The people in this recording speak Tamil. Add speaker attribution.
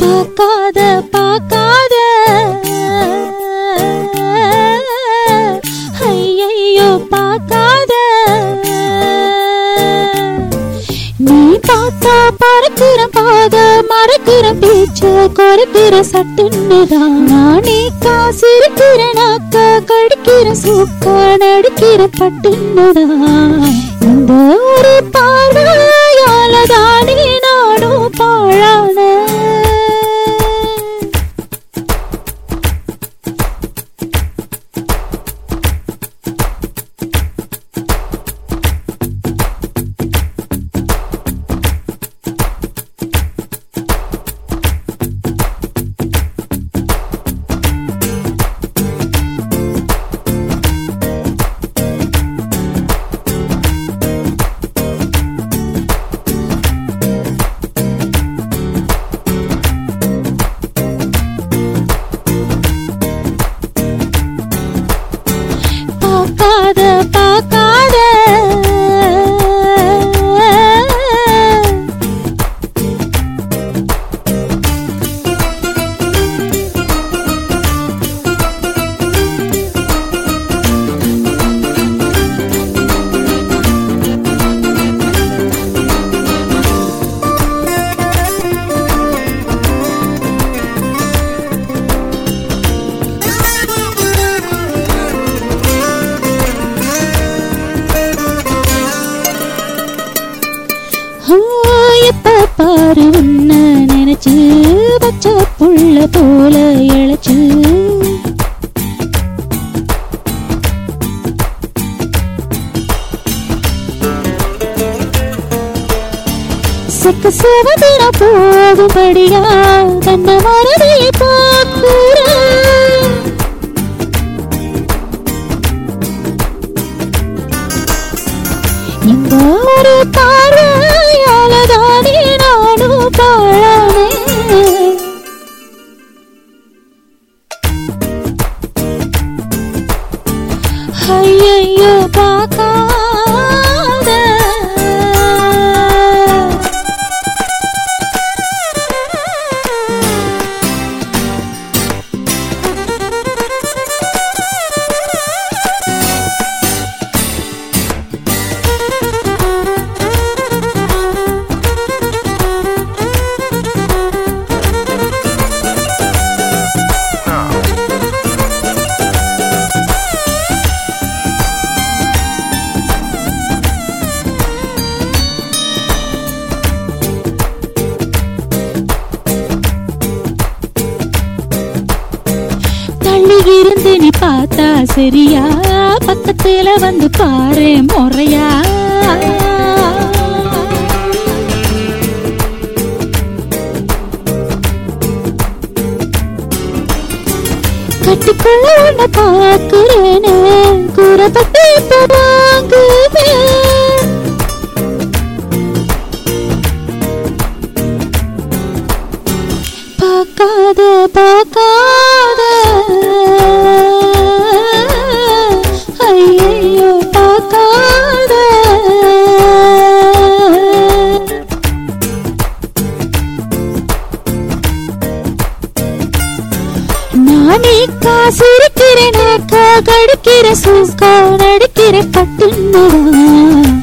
Speaker 1: பார்க்காத பார்க்காத ஐயையோ பார்க்காத நீ பார்த்தா பறக்கிற பாத மறக்கிற பேச்ச குறைக்கிற சட்டுன்னுதான் நானே காசிருக்கிற நாக்க கடிக்கிற சூக்க நடிக்கிற பட்டுன்னுதான் இந்த ஒரு பார்வையால தானே நானும் பாழான பார்க்காத பார்க்காத ஆ, எப்ப பாரு உன்ன நினைச்சு வச்ச புள்ள போல இழைச்சு செக்க சிவதிர போகும்படியா தன்னை மறதியை பார்க்கிற இந்த ஒரு பார்வையால தானே நானும் பாழானே ஐயையோ பார்க்காத தள்ளி இருந்து நீ பார்த்தா சரியா பக்கத்துல வந்து பாரு முறையா கட்டிக்குள்ள உன்னை பார்க்கிறேனே கூறப்பட்டு இப்ப வாங்குவேன் பார்க்காத பார்க்காத ஐயையோ பார்க்காத நானே காசிருக்கிறேன் நாக்கா கடிக்கிற சூக்கா நடிக்கிற பட்டுன்னு